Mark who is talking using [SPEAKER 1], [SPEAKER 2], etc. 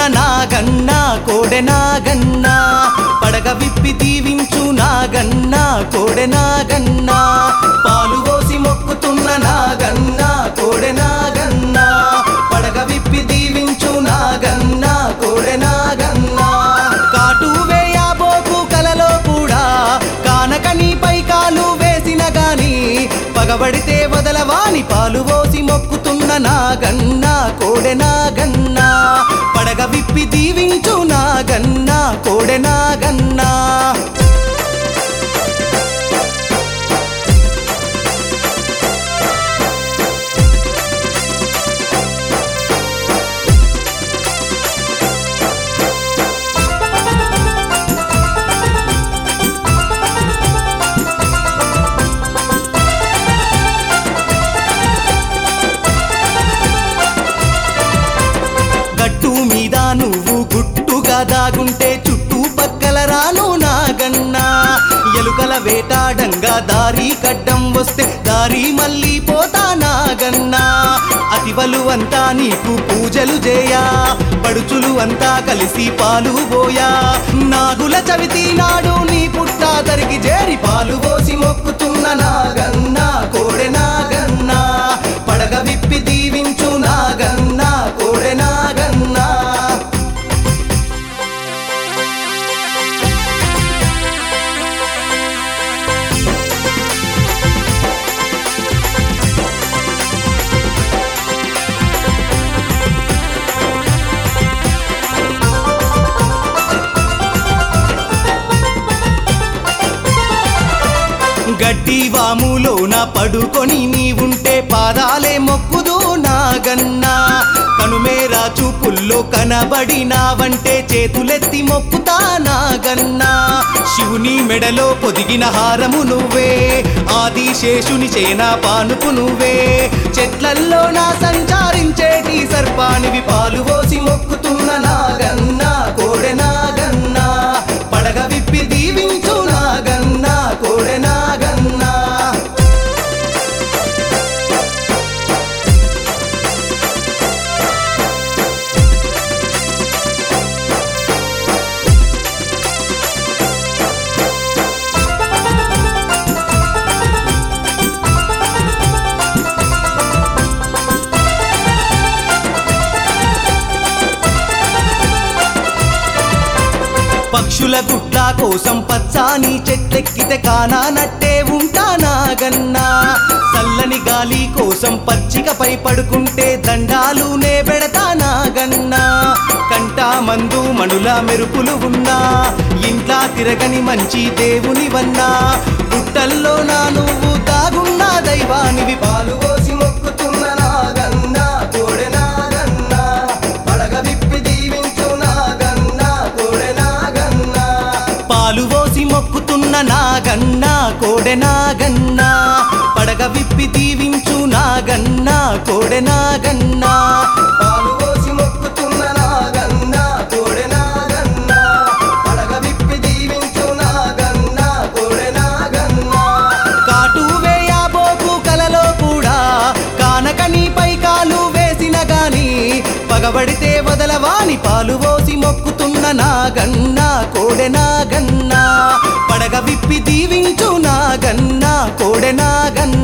[SPEAKER 1] నాగన్న కోడె నాగన్న పడగ విప్పి దీవించు నాగన్న కోడె నాగన్న పాలు పోసి మొక్కుతున్న నాగన్న కోడె నాగన్న పడగ విప్పి దీవించు నాగన్న కోడె నాగన్న కాటు వేయబోకు కలలో కూడా కానక నీపై కాలు వేసిన గాని పగబడితే వదలవాని పాలు పోసి మొక్కుతున్న నాగన్న కోడె నాగన్న పడగ విప్పి దీవించు నాగన్న కోడె నాగన్న గట్టు మీద నువ్వు గుట్టుగా దాగుంటే చుట్టూ పక్కల రాను నాగన్నా ఎలుకల వేటాడంగా దారి కడ్డం వస్తే దారి మళ్ళీ పోతా నాగన్నా అతివలు అంతా నీకు పూజలు చేయా పడుచులు అంతా కలిసి పాలు పోయా నాగుల చవితి నాడు నీ పుట్ట తరిగి చేరి పాలు పోసి మొక్కుతున్న నాగన్నా కోడె నాగన్నా పడగ విప్పి దీవించు నాగన్నా కోడె నాగన్నా గడ్డి వాములోన పడుకొని నీవుంటే పాదాలే మొక్కుదు నాగన్నా కనుమేరా చూపుల్లో కనబడినావంటే చేతులెత్తి మొక్కుతా నాగన్నా శివుని మెడలో పొదిగిన హారము నువ్వే ఆదిశేషుని చేనా పానుపు నువ్వే చెట్లల్లో నా సంచారించేటి సర్పానివి పాలు పోసి మొక్కుతున్న నాగన్నా కోడె నాగన్నా పడగ విప్పి దీవించు నాగన్నా కోడె నాగన్నా పక్షుల గుడ్ల కోసం పచ్చాని చెట్లెక్కితే కానానట్టే ఉంటా నాగన్నా చల్లని గాలి కోసం పచ్చికపై పడుకుంటే దండాలు నే పెడతా నాగన్నా కంట మందు మణుల మెరుపులు ఉన్నా ఇంట్లా తిరగని మంచి దేవుని వన్నా గుట్టల్లో నా నువ్వు తాగున్నా దైవానివి పాలు పోసి మొక్కుతున్న నాగన్నా కోడె నాగన్నా పడగ విప్పి దీవించు నాగన్నా కోడె నాగన్నా పాలు పోసి మొక్కుతున్న నాగన్నా కోడె నాగన్నా పడగ విప్పి దీవించు నాగన్నా కోడె నాగన్నా పాలు పోసి మొక్కుతున్న నాగన్నా కోడె నాగన్నా పడగ విప్పి దీవించు నాగన్నా కోడె నాగన్నా కాటు వేయబోకు కలలో కూడా కానక నీపై కాలు వేసిన గాని పగబడితే వదలవాని పాలు పోసి మొక్కుతున్న నాగన్నా కోడె నాగన్నా పడగ విప్పి దీవించు నాగన్నా కోడె నాగన్నా